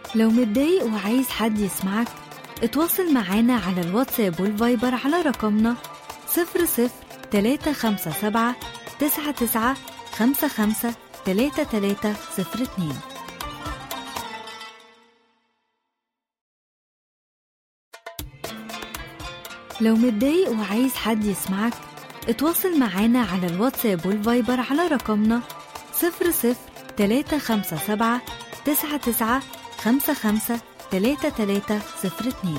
لو متضايق وعايز حد يسمعك اتواصل معانا على الواتساب والفايبر على رقمنا 00 357 99 55 3302 لو متضايق وعايز حد يسمعك اتواصل معانا على الواتساب والفايبر على رقمنا 00 357 99 55 3302